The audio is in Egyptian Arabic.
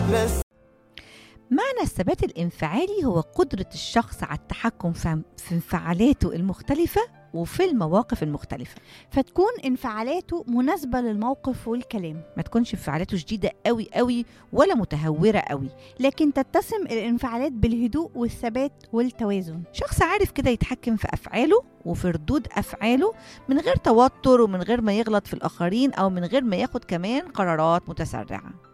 بس معنى الثبات الانفعالي هو قدرة الشخص على التحكم في في انفعالاته المختلفة وفي المواقف المختلفة فتكون انفعالاته مناسبة للموقف والكلام ما تكونش انفعالاته شديدة قوي قوي ولا متهورة قوي لكن تتسم الانفعالات بالهدوء والثبات والتوازن شخص عارف كده يتحكم في أفعاله وفي ردود أفعاله من غير توتر ومن غير ما يغلط في الآخرين أو من غير ما ياخد كمان قرارات متسرعة